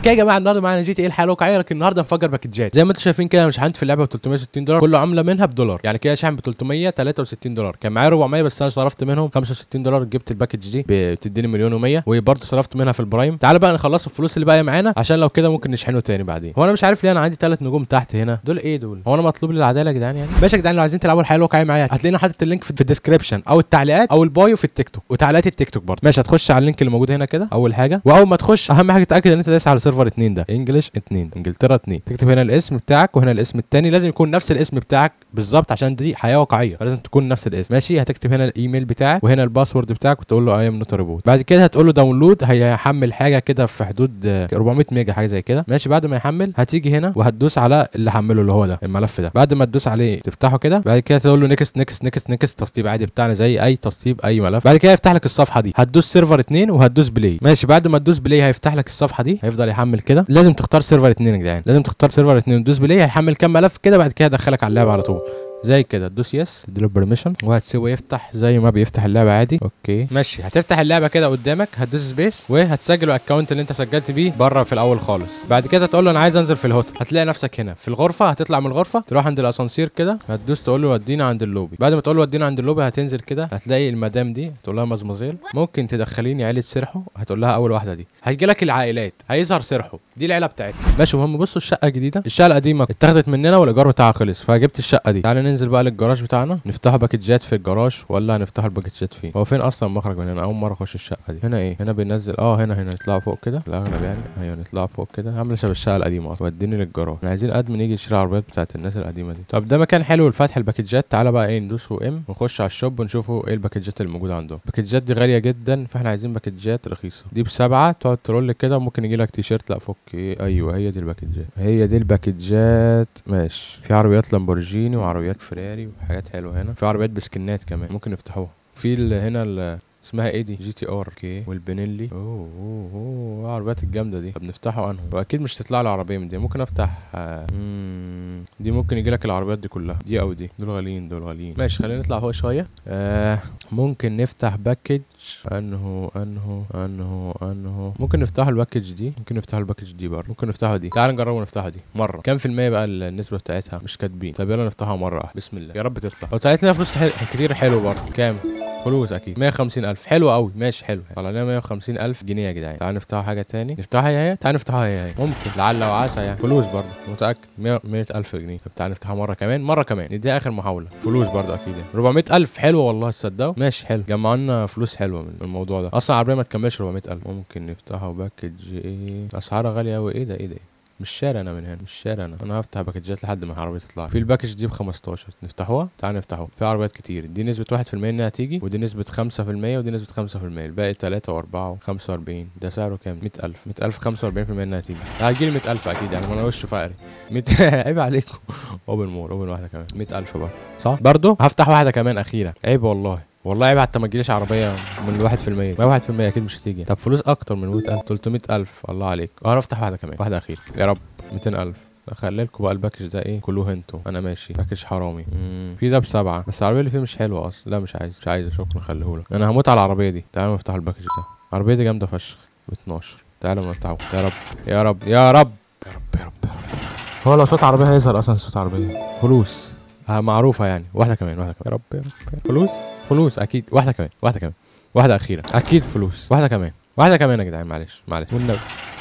اوكي يا جماعه النهارده معانا جي تي ايه الحياه الواقعيه لكن النهارده نفجر باكجات زي ما انتم شايفين كده انا شحنت في اللعبه ب 360 دولار كل عمله منها بدولار يعني كده شحن ب 363 دولار كان معايا 400 بس انا صرفت منهم 65 دولار جبت الباكج دي بتديني مليون و100 وبرضه صرفت منها في البرايم تعالى بقى نخلص الفلوس اللي باقيه معانا عشان لو كده ممكن نشحنه تاني بعدين هو انا مش عارف ليه انا عندي ثلاث نجوم تحت هنا دول ايه دول هو انا مطلوب لي العداله يا جدعان يعني باشا يا جدعان لو عايزين تلعبوا الحياه الواقعيه معايا هتلاقيني حاطط اللينك في الديسكربشن او التعليقات او البايو في التيك توك وتعليقات التيك توك برضه ماشي هتخش على اللينك اللي موجود هنا كده اول حاجه واول ما تخش اهم حاجه تتاكد ان انت دايس على سيرفر 2 ده انجلش 2 انجلترا 2 تكتب هنا الاسم بتاعك وهنا الاسم الثاني لازم يكون نفس الاسم بتاعك بالظبط عشان دي حياه واقعيه فلازم تكون نفس الاسم ماشي هتكتب هنا الايميل بتاعك وهنا الباسورد بتاعك وتقول له اي ام نوت ريبوت بعد كده هتقول له داونلود هيحمل حاجه كده في حدود آه، 400 ميجا حاجه زي كده ماشي بعد ما يحمل هتيجي هنا وهتدوس على اللي حمله اللي هو ده الملف ده بعد ما تدوس عليه تفتحه كده بعد كده تقول له نكست نكست نكست نكست تسطيب عادي بتاعنا زي اي تسطيب اي ملف بعد كده يفتح لك الصفحه دي هتدوس سيرفر 2 وهتدوس بلاي ماشي بعد ما تدوس بلاي هيفتح لك الصفحه دي هيفضل يحمل كده لازم تختار سيرفر 2 يا جدعان لازم تختار سيرفر 2 وتدوس بلاي هيحمل كام ملف كده بعد كده يدخلك على اللعبه على طول زي كده تدوس يس تديله بيرميشن وهتسيبه يفتح زي ما بيفتح اللعبه عادي اوكي ماشي هتفتح اللعبه كده قدامك هتدوس سبيس وهتسجل الاكونت اللي انت سجلت بيه بره في الاول خالص بعد كده تقول له انا عايز انزل في الهوتل هتلاقي نفسك هنا في الغرفه هتطلع من الغرفه تروح عند الاسانسير كده هتدوس تقول له ودينا عند اللوبي بعد ما تقول له ودينا عند اللوبي هتنزل كده هتلاقي المدام دي تقول لها مزمزيل ممكن تدخليني عيله سرحه هتقول لها اول واحده دي هيجي لك العائلات هيظهر سرحه دي العيله بتاعتنا ماشي المهم بصوا الشقه الجديده الشقه القديمه اتاخدت مننا والايجار بتاعها خلص فجبت الشقه دي تعالى ننزل بقى للجراج بتاعنا نفتحوا باكجات في الجراج ولا هنفتح الباكجات فين هو فين اصلا المخرج من هنا اول مره اخش الشقه دي هنا ايه هنا بننزل اه هنا هنا نطلع فوق كده الاغلب يعني ايوه نطلع فوق كده عامله شبه الشقه القديمه اصلا وديني للجراج احنا عايزين ادمن يجي يشتري العربيات بتاعت الناس القديمه دي طب ده مكان حلو لفتح الباكجات تعالى بقى ايه ندوسوا ام ونخش على الشوب ونشوفوا ايه الباكجات اللي موجوده عندهم الباكجات دي غاليه جدا فاحنا عايزين باكجات رخيصه دي بسبعه تقعد ترول كده وممكن يجي لك تيشيرت لا فك ايه ايوه هي دي الباكجات هي دي الباكجات ماشي في عربيات لامبورجيني وعربيات فراري وحاجات حلوه هنا في عربيات بسكنات كمان ممكن نفتحوها في ال- هنا ال- اسمها ايه دي جي تي ار اوكي والبنيلي اوه اوه اوه العربيات الجامده دي طب نفتحوا انهم واكيد مش تطلع لي عربيه من دي ممكن افتح آه، مم، دي ممكن يجي لك العربيات دي كلها دي او دي دول غاليين دول غاليين ماشي خلينا نطلع فوق شويه آه ممكن نفتح باكج انه انه انه انه ممكن نفتح الباكج دي ممكن نفتح الباكج دي برضه ممكن نفتحها دي تعال نجرب نفتحها دي مره كام في المية بقى النسبه بتاعتها مش كاتبين طب يلا نفتحها مره واحده بسم الله يا رب تطلع لو طلعت لنا فلوس حل... كتير حلو برضه كام فلوس اكيد 150 الف حلو قوي ماشي حلو طلع لنا 150 الف جنيه يا جدعان تعال نفتحها حاجه تاني نفتحها هي هي تعال نفتحها هي هي ممكن لعل وعسى يعني فلوس برضه متاكد 100 100 الف جنيه طب تعال نفتحها مره كمان مره كمان نديها اخر محاوله فلوس برضه اكيد يعني 400 الف حلو والله تصدقوا ماشي حلو جمعنا فلوس حلوه من الموضوع ده اصلا العربيه ما تكملش 400 الف ممكن نفتحها باكج ايه اسعارها غاليه قوي ايه ده ايه ده مش شاري انا من هنا مش شاري انا انا هفتح باكجات لحد ما العربيه تطلع في الباكج دي ب 15 نفتحوها تعال نفتحوها في عربيات كتير دي نسبه 1% انها تيجي ودي نسبه 5% ودي نسبه 5% الباقي 3 و4 و45 ده سعره كام 100000 100000 45% انها تيجي هتجي لي 100000 اكيد يعني ما انا وشه فقري 100 عيب عليكم اوبن مور اوبن واحده كمان 100000 برضه صح برضه هفتح واحده كمان اخيره عيب والله والله عيب حتى ما تجيليش عربيه من 1% ما 1% اكيد مش هتيجي طب فلوس اكتر من 100000 300000 الله عليك اه هفتح واحده كمان واحده اخيره يا رب 200000 خلي لكم بقى الباكج ده ايه كله انتوا انا ماشي باكج حرامي مم. في ده بسبعه بس العربيه اللي فيه مش حلوه اصلا لا مش عايز مش عايز شكرا خليهولك انا هموت على العربيه دي تعالوا نفتح الباكج ده العربيه دي جامده فشخ ب 12 تعالوا نفتحه يا رب يا رب يا رب يا رب يا رب يا رب هو لو صوت عربيه هيظهر اصلا صوت عربيه فلوس آه معروفه يعني واحده كمان واحده كمان يا رب يا رب يا رب. فلوس فلوس اكيد واحده كمان واحده كمان واحده اخيره اكيد فلوس واحده كمان واحده كمان يا جدعان معلش معلش والنبي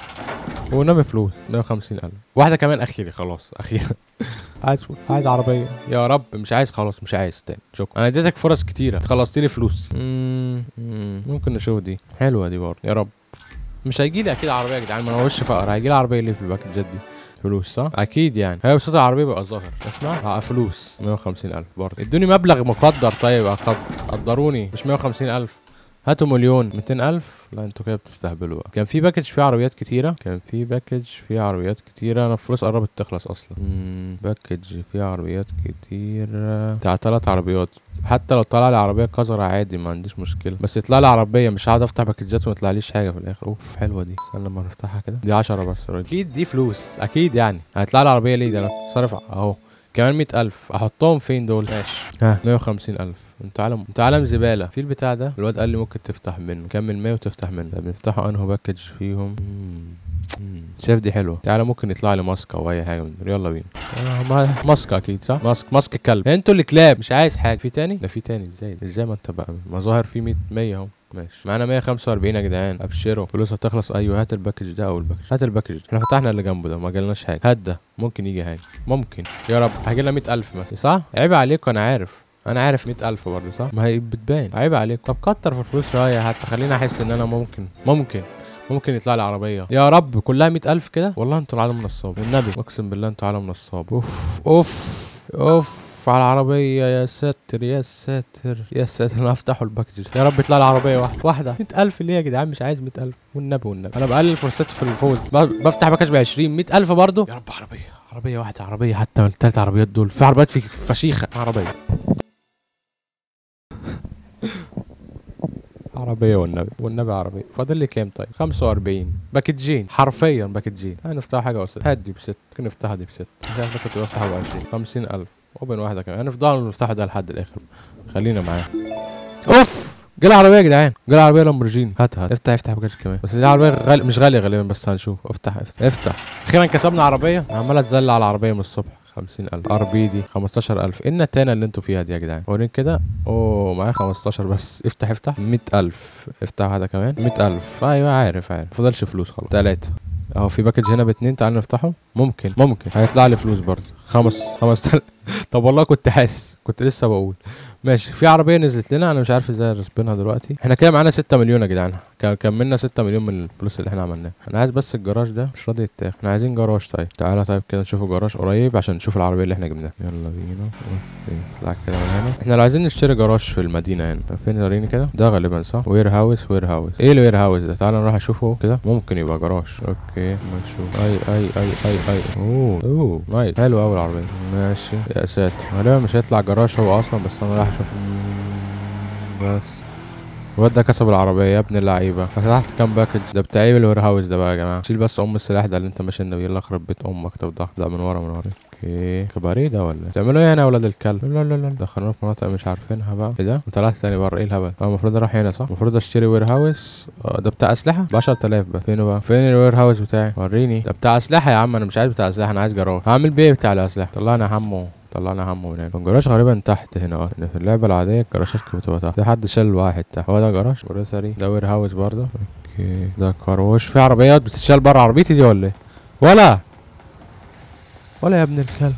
والنبي فلوس 150000 واحده كمان اخيره خلاص اخيره عايز عايز عربيه يا رب مش عايز خلاص مش عايز تاني شكرا انا اديتك فرص كتيره خلصت لي فلوس مم، مم، ممكن نشوف دي حلوه دي برضه يا رب مش هيجي لي اكيد عربيه يا جدعان ما انا وش فقر هيجي لي عربيه ليه في الباكجات دي فلوس صح؟ اكيد يعني هي بصوت العربيه بيبقى ظاهر اسمع اه فلوس 150000 برضه ادوني مبلغ مقدر طيب أقد- قدروني مش 150000 هاتوا مليون 200000 لا انتوا كده بتستهبلوا بقى كان في باكج فيه عربيات كتيره كان في باكج فيه عربيات كتيره انا الفلوس قربت تخلص اصلا مم، باكج فيه عربيات كتيره بتاع تلات عربيات حتى لو طلع لي عربيه قذره عادي ما عنديش مشكله بس يطلع لي عربيه مش هقعد افتح باكجات وما يطلعليش حاجه في الاخر اوف حلوه دي استنى لما نفتحها كده دي 10 بس اكيد دي فلوس اكيد يعني هيطلع لي عربيه ليه ده انا صارف اهو كمان مئة ألف أحطهم فين دول؟ ماشي ها مية وخمسين ألف انت عالم انت عالم زباله في البتاع ده الواد قال لي ممكن تفتح منه كمل 100 وتفتح منه طب نفتحوا انه باكج فيهم مم. مم. شايف دي حلوه تعالى ممكن يطلع لي ماسك او اي حاجه من دول. يلا بينا آه ما ماسك اكيد صح ماسك ماسك كلب انتوا اللي كلاب مش عايز حاجه في تاني لا في تاني ازاي ازاي ما انت بقى مظاهر في 100 100 اهو ماشي معانا 145 يا جدعان ابشروا فلوس هتخلص ايوه هات الباكج ده او الباكج هات الباكج احنا فتحنا اللي جنبه ده ما جالناش حاجه هات ده ممكن يجي حاجه ممكن يا رب هيجي لنا 100000 مثلا صح عيب عليكم انا عارف انا عارف 100000 برضه صح ما هي بتبان عيب عليكم طب كتر في الفلوس شويه حتى خليني احس ان انا ممكن ممكن ممكن يطلع لي عربيه يا رب كلها 100000 كده والله انتوا العالم نصاب والنبي اقسم بالله انتوا عالم نصاب اوف اوف اوف على العربية يا ساتر يا ساتر يا ساتر انا هفتحوا الباكج يا رب يطلع لي عربية واحدة واحدة 100000 ليه يا جدعان مش عايز 100000 والنبي والنبي انا بقلل فرصتي في الفوز ب- بفتح باكج ب 20 100000 برضه يا رب عربية عربية واحدة عربية حتى من التلات عربيات دول في عربيات في فشيخة عربية عربية والنبي والنبي عربية فاضل لي كام طيب 45 باكجين حرفيا باكجين هنفتح حاجة وسط هات دي بست ممكن نفتحها دي بست مش عارف كنت بفتحها ب 20 50000 اوبن واحدة كمان هنفضل نفتحها ده لحد الاخر خلينا معاه اوف جال عربية يا جدعان جال عربية لامبورجيني هات هات افتح افتح باكج كمان بس دي عربية غالية مش غالية غالبا بس هنشوف افتح افتح افتح اخيرا كسبنا عربية أنا عمال اتزل على العربية من الصبح خمسين ألف ار بي دي خمستاشر ألف ايه النتانة اللي انتوا فيها دي يا جدعان وريني كده اوه معايا خمستاشر بس افتح افتح مية ألف افتح هذا كمان مية ألف ايوه عارف عارف مفضلش فلوس خلاص تلاتة اهو في باكج هنا باتنين تعالوا نفتحه ممكن ممكن هيطلع لي فلوس برضه خمس خمس تل... طب والله كنت حاسس كنت لسه بقول ماشي في عربيه نزلت لنا انا مش عارف ازاي رسبينها دلوقتي احنا كده معانا 6 مليون يا جدعان ك- كملنا 6 مليون من الفلوس اللي احنا عملناها انا عايز بس الجراج ده مش راضي يتاخد احنا عايزين جراج طيب تعالى طيب كده نشوف الجراج قريب عشان نشوف العربيه اللي احنا جبناها يلا بينا اوكي نطلع كده من هنا احنا لو عايزين نشتري جراج في المدينه هنا فين وريني كده ده غالبا صح وير هاوس وير هاوس ايه الوير هاوس ده تعالى نروح اشوفه كده ممكن يبقى جراج اوكي ما نشوف اي اي اي اي اي اوه اوه نايس حلو قوي العربيه ماشي يا ساتر غالبا مش هيطلع جراج هو اصلا بس انا رايح اشوف بس الواد ده كسب العربية يا ابن اللعيبة فتحت كام باكج ده بتاع ايه الوير هاوس ده بقى يا جماعة شيل بس ام السلاح ده اللي انت ماشي النبي يلا يخرب بيت امك تفضح لا من ورا من ورا اوكي كباريه ده ولا إيه؟ بتعملوا ايه هنا يا ولاد الكلب لا لا لا دخلونا في مناطق مش عارفينها بقى ايه ده وطلعت تاني بره ايه الهبل اه المفروض اروح هنا صح المفروض اشتري وير هاوس اه ده بتاع اسلحة ب 10000 بقى فين بقى فين الوير هاوس بتاعي وريني ده بتاع اسلحة يا عم انا مش عايز بتاع اسلحة انا عايز جراج هعمل بيه إيه بتاع الاسلحة طلعنا همه طلعنا همه من هنا الجراج غالبا تحت هنا اه إن في اللعبة العادية الجراشات كانت بتبقى تحت في حد شال واحد تحت هو ده جراج جروسري ده وير هاوس برضه اوكي ده كاروش في عربيات بتتشال بره عربيتي دي ولا ايه ولا ولا يا ابن الكلب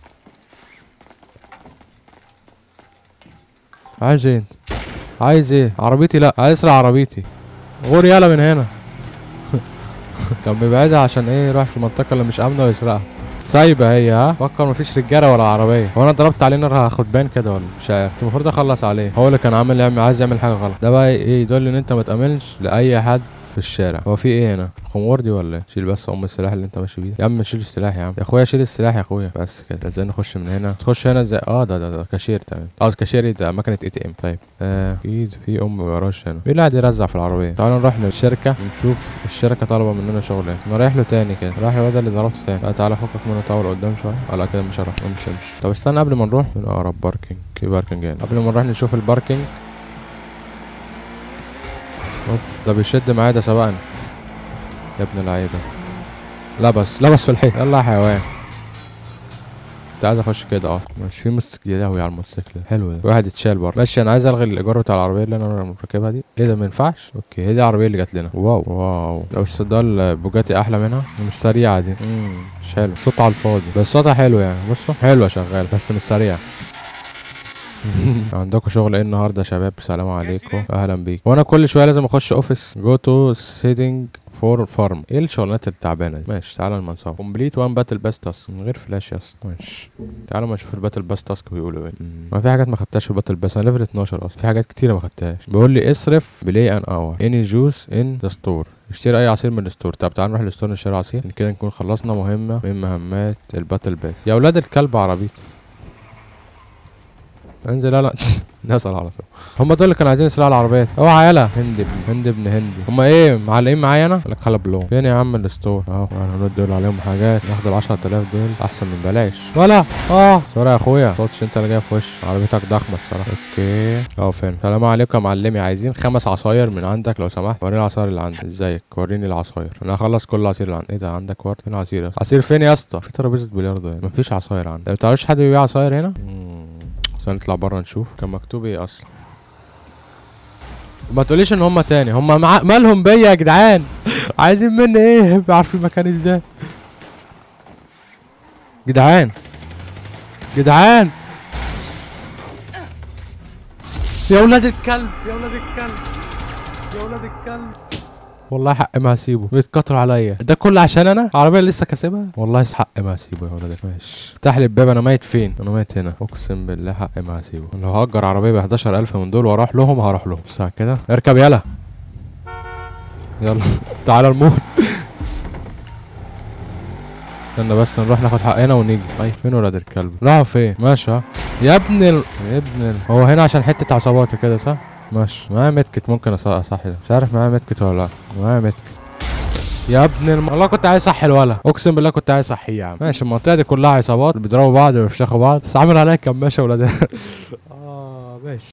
عايز ايه انت عايز ايه عربيتي لا عايز اسرق عربيتي غور يلا من هنا كان بيبعدها عشان ايه يروح في المنطقة اللي مش آمنة ويسرقها سايبة هي ها فكر مفيش رجالة ولا عربية هو انا ضربت عليه نار هاخد بان كده ولا مش عارف كنت المفروض اخلص عليه هو اللي كان عامل يعمل عايز يعمل حاجة غلط ده بقى ايه يدل ان انت ما تأمنش لأي حد في الشارع هو في ايه هنا خمور دي ولا ايه شيل بس ام السلاح اللي انت ماشي بيه يا عم شيل السلاح يا عم يا اخويا شيل السلاح يا اخويا بس كده ازاي نخش من هنا تخش هنا ازاي اه ده ده ده كاشير تمام اه كاشير ده مكنه اي تي ام طيب آه اكيد في ام جراج هنا مين اللي قاعد يرزع في العربيه تعالوا نروح للشركه ونشوف الشركه طالبه مننا شغل ايه انا رايح له تاني كده رايح للواد اللي ضربته تاني لا تعالى فكك منه طول قدام شويه اه لا كده مش هروح امشي امشي طب استنى قبل ما نروح من اقرب باركينج في باركينج هنا قبل ما نروح نشوف الباركينج اوف ده بيشد معايا ده سبقني يا ابن اللعيبه لبس لبس في الحيط يلا يا حيوان كنت عايز اخش كده اه مش في موتوسيكل يا لهوي على الموتوسيكل حلو ده واحد يتشال بره ماشي انا عايز الغي الايجار بتاع العربيه اللي انا راكبها دي ايه ده ما ينفعش اوكي هي دي العربيه اللي جات لنا واو واو لو بس ده البوجاتي احلى منها مش سريعه دي امم مش حلو صوت على الفاضي بس صوتها حلو يعني بصوا حلوه شغال بس مش سريعه عندكم شغل ايه النهارده يا شباب سلام عليكم اهلا بيك وانا كل شويه لازم اخش اوفيس جو تو سيتنج فور فارم ايه الشغلانات التعبانه دي ماشي تعالى لما نصور كومبليت وان باتل باس تاسك من غير فلاش يا اسطى ماشي تعالوا ما نشوف الباتل باس تاسك بيقولوا ايه مم. ما في حاجات ما خدتهاش في الباتل باس انا ليفل 12 اصلا في حاجات كتيره ما خدتهاش بيقول لي اصرف بلاي ان اور اني جوس ان ذا ستور اشتري اي عصير من الستور طب تعال نروح للستور نشتري عصير كده نكون خلصنا مهمه من مهمات الباتل باس يا اولاد الكلب عربيتي انزل يلا نسأل على طول هم دول اللي كانوا عايزين يسرقوا العربيات اوعى يلا هند ابن هند ابن هندي هم ايه معلقين معايا انا لك حلب لهم فين يا عم الستور اهو انا دول عليهم حاجات ناخد ال 10000 دول احسن من بلاش ولا اه سوري يا اخويا صوتش انت اللي جاي في وش عربيتك ضخمه الصراحه اوكي اه فين السلام عليكم يا معلمي عايزين خمس عصاير من عندك لو سمحت وريني العصاير اللي عندك ازيك وريني العصاير انا هخلص كل العصير اللي عندي ايه ده عندك ورد فين عصير يا اسطى عصير فين يا اسطى في ترابيزه بلياردو هنا مفيش عصاير عندي ما بتعرفش حد بيبيع عصاير هنا مم. بس نطلع بره نشوف كان مكتوب ايه اصلا ما تقوليش ان هم تاني هم مع... مالهم بيا يا جدعان عايزين مني ايه عارفين المكان ازاي جدعان جدعان يا ولاد الكلب يا ولاد الكلب يا ولاد الكلب والله حق ما هسيبه بيتكتروا عليا ده كله عشان انا العربيه اللي لسه كاسبها والله حق ما هسيبه يا ولاد ماشي افتح لي الباب انا ميت فين انا ميت هنا اقسم بالله حق ما هسيبه لو هاجر عربيه ب 11000 من دول واروح لهم هروح لهم ساعه كده اركب يلا يلا تعالى الموت استنى بس نروح ناخد حقنا ونيجي اي فين ولاد الكلب راحوا فين ماشي ها يا ابن ال... يا ابن ال... هو هنا عشان حته عصابات كده صح ماشي معايا متكت ممكن أص- اصحي ده مش عارف معايا متكت ولا لا معايا متكت يا ابن الم... والله كنت عايز اصحي الولا اقسم بالله كنت عايز اصحيه يا عم ماشي المنطقه دي كلها عصابات بيضربوا بعض ويفشخوا بعض بس عامل عليا كماشه ولاد اه ماشي